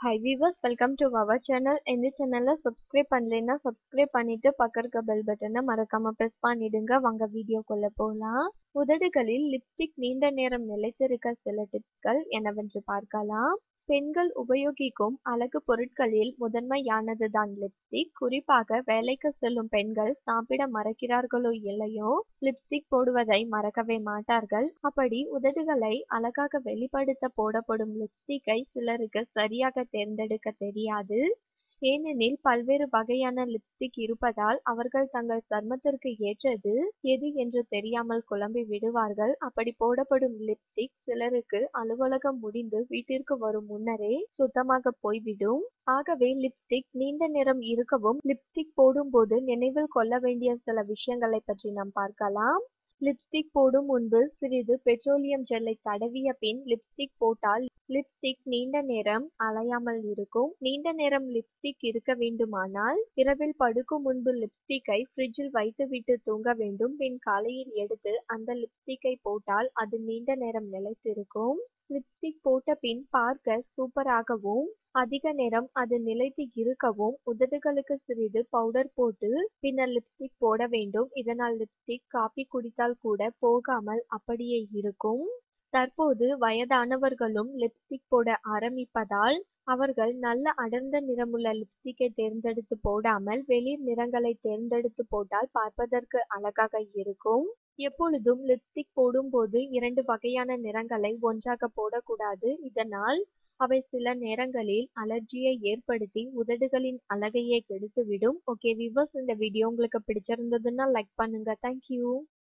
high viewers welcome to our channel இந்த சேனலை subscribe பண்ணலைன்னா சப்ஸ்கிரைப் பண்ணிட்டு பக்கம் இருக்க பெல் பட்டனை மறக்காம ப்ரெஸ் பண்ணிடுங்க வாங்க வீடியோக்குள்ள போகலாம் உதடுகளில் லிப்ஸ்டிக் நீண்ட நேரம் நிலைத்திருக்க சில டிப்ஸ்கள் என்னவென்று பார்க்கலாம் பெண்கள் உபயோகிக்கும் அழகு பொருட்களில் முதன்மையானது தான் லிப்ஸ்டிக் குறிப்பாக வேலைக்கு செல்லும் பெண்கள் சாப்பிட மறக்கிறார்களோ இல்லையோ லிப்ஸ்டிக் போடுவதை மறக்கவே மாட்டார்கள் அப்படி உதடுகளை அழகாக வெளிப்படுத்த போடப்படும் லிப்ஸ்டிக்கை சிலருக்கு சரியாக தேர்ந்தெடுக்க தெரியாது ஏனெனில் பல்வேறு வகையான லிப்ஸ்டிக் இருப்பதால் அவர்கள் தங்கள் சர்மத்திற்கு ஏற்றது எது என்று தெரியாமல் குழம்பி விடுவார்கள் அப்படி போடப்படும் லிப்ஸ்டிக் சிலருக்கு அலுவலகம் முடிந்து வீட்டிற்கு வரும் முன்னரே சுத்தமாக போய்விடும் ஆகவே லிப்ஸ்டிக் நீண்ட நேரம் இருக்கவும் லிப்ஸ்டிக் போடும்போது நினைவில் கொள்ள வேண்டிய சில விஷயங்களை பற்றி நாம் பார்க்கலாம் லிப்ஸ்டிக் போடும் முன்பு சிறிது பெட்ரோலியம் ஜெல்லை தடவிய பின் லிப்ஸ்டிக் போட்டால் லிப்ஸ்டிக் நீண்ட நேரம் அலையாமல் இருக்கும் நீண்ட நேரம் லிப்ஸ்டிக் இருக்க வேண்டுமானால் இரவில் படுக்கும் முன்பு லிப்ஸ்டிக்கை ஃப்ரிட்ஜில் வைத்துவிட்டு தூங்க வேண்டும் பின் காலையில் எடுத்து அந்த லிப்ஸ்டிக்கை போட்டால் அது நீண்ட நேரம் நிலைத்திருக்கும் லிப்ஸ்டிக் போட்ட பின் பார்க்க சூப்பராகவும் அதிக நேரம் அது நிலைத்து இருக்கவும் உதடுகளுக்கு சிறிது பவுடர் போட்டு பின்னர் லிப்ஸ்டிக் போட வேண்டும் இதனால் லிப்ஸ்டிக் காபி குடித்தால் கூட போகாமல் அப்படியே இருக்கும் தற்போது வயதானவர்களும் லிப்ஸ்டிக் போட ஆரம்பிப்பதால் அவர்கள் நல்ல அடர்ந்த நிறமுள்ள லிப்ஸ்டிக்கை தேர்ந்தெடுத்து போடாமல் வெளிர் நிறங்களை தேர்ந்தெடுத்து போட்டால் பார்ப்பதற்கு அழகாக இருக்கும் எப்பொழுதும் லிப்ஸ்டிக் போடும்போது இரண்டு வகையான நிறங்களை ஒன்றாக போடக்கூடாது இதனால் அவை சில நேரங்களில் அலர்ஜியை ஏற்படுத்தி உதடுகளின் அழகையே கெடுத்துவிடும் ஓகே விவர்ஸ் இந்த வீடியோ உங்களுக்கு பிடிச்சிருந்ததுன்னா லைக் பண்ணுங்க தேங்க்யூ